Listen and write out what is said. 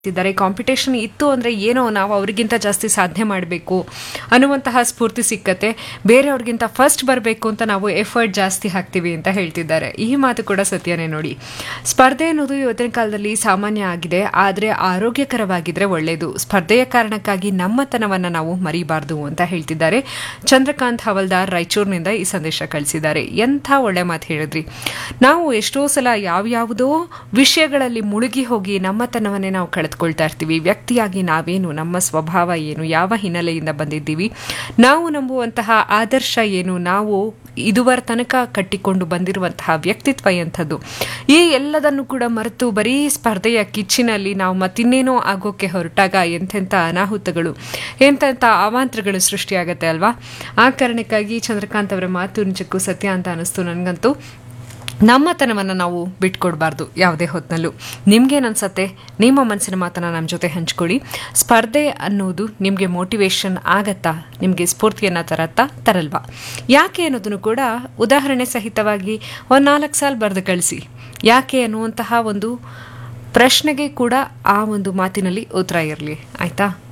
ಇದ್ದಾರೆ ಕಾಂಪಿಟೇಷನ್ ಇತ್ತು ಅಂದರೆ ಏನೋ ನಾವು ಅವ್ರಿಗಿಂತ ಜಾಸ್ತಿ ಸಾಧನೆ ಮಾಡಬೇಕು ಅನ್ನುವಂತಹ ಸ್ಫೂರ್ತಿ ಸಿಕ್ಕತ್ತೆ ಬೇರೆಯವ್ರಿಗಿಂತ ಫಸ್ಟ್ ಬರಬೇಕು ಅಂತ ನಾವು ಎಫರ್ಟ್ ಜಾಸ್ತಿ ಹಾಕ್ತೀವಿ ಅಂತ ಹೇಳ್ತಿದ್ದಾರೆ ಈ ಮಾತು ಕೂಡ ಸತ್ಯನೇ ನೋಡಿ ಸ್ಪರ್ಧೆ ಅನ್ನೋದು ಇವತ್ತಿನ ಕಾಲದಲ್ಲಿ ಸಾಮಾನ್ಯ ಆಗಿದೆ ಆದರೆ ಆರೋಗ್ಯಕರವಾಗಿದ್ರೆ ಒಳ್ಳೆಯದು ಸ್ಪರ್ಧೆಯ ಕಾರಣಕ್ಕಾಗಿ ನಮ್ಮತನವನ್ನು ನಾವು ಮರಿಬಾರ್ದು ಅಂತ ಹೇಳ್ತಿದ್ದಾರೆ ಚಂದ್ರಕಾಂತ್ ಹವಲ್ದಾರ್ ರಾಯಚೂರಿನಿಂದ ಈ ಸಂದೇಶ ಕಳಿಸಿದ್ದಾರೆ ಎಂಥ ಒಳ್ಳೆ ಮಾತು ಹೇಳಿದ್ರಿ ನಾವು ಎಷ್ಟೋ ಸಲ ಯಾವ್ಯಾವುದೋ ವಿಷಯಗಳಲ್ಲಿ ಮುಳುಗಿ ಹೋಗಿ ನಮ್ಮತನವನ್ನೇ ನಾವು ಕಳೆದುಕೊಳ್ತಾ ಇರ್ತೀವಿ ವ್ಯಕ್ತಿಯಾಗಿ ನಾವೇನು ನಮ್ಮ ಸ್ವಭಾವ ಏನು ಯಾವ ಹಿನ್ನೆಲೆಯಿಂದ ಬಂದಿದ್ದೀವಿ ನಾವು ನಂಬುವಂತಹ ಆದರ್ಶ ಏನು ನಾವು ಇದುವರ ತನಕ ಕಟ್ಟಿಕೊಂಡು ಬಂದಿರುವಂತಹ ವ್ಯಕ್ತಿತ್ವ ಎಂಥದ್ದು ಈ ಎಲ್ಲದನ್ನು ಕೂಡ ಮರೆತು ಬರೀ ಸ್ಪರ್ಧೆಯ ಕಿಚ್ಚಿನಲ್ಲಿ ನಾವು ಮತ್ತಿನ್ನೇನೋ ಆಗೋಕ್ಕೆ ಹೊರಟಾಗ ಎಂತೆಂಥ ಅನಾಹುತಗಳು ಎಂತೆಂಥ ಅವಾಂತರಗಳು ಸೃಷ್ಟಿಯಾಗತ್ತೆ ಅಲ್ವಾ ಆ ಕಾರಣಕ್ಕಾಗಿ ಚಂದ್ರಕಾಂತ್ ಅವರ ಮಾತು ನಿಜಕ್ಕೂ ಸತ್ಯ ಅಂತ ಅನಿಸ್ತು ನನಗಂತೂ ನಮ್ಮತನವನ್ನು ನಾವು ಬಿಟ್ಕೊಡ್ಬಾರ್ದು ಯಾವುದೇ ಹೊತ್ತಿನಲ್ಲೂ ನಿಮ್ಗೇನು ಅನ್ಸತ್ತೆ ನಿಮ್ಮ ಮನಸ್ಸಿನ ಮಾತನ್ನು ನಮ್ಮ ಜೊತೆ ಹಂಚ್ಕೊಳ್ಳಿ ಸ್ಪರ್ಧೆ ಅನ್ನೋದು ನಿಮಗೆ ಮೋಟಿವೇಶನ್ ಆಗತ್ತಾ ನಿಮಗೆ ಸ್ಫೂರ್ತಿಯನ್ನು ತರತ್ತಾ ತರಲ್ವಾ ಯಾಕೆ ಅನ್ನೋದನ್ನು ಕೂಡ ಉದಾಹರಣೆ ಸಹಿತವಾಗಿ ಒಂದು ನಾಲ್ಕು ಸಾಲ ಬರೆದು ಕಳಿಸಿ ಯಾಕೆ ಅನ್ನುವಂತಹ ಒಂದು ಪ್ರಶ್ನೆಗೆ ಕೂಡ ಆ ಒಂದು ಮಾತಿನಲ್ಲಿ ಉತ್ತರ ಇರಲಿ ಆಯಿತಾ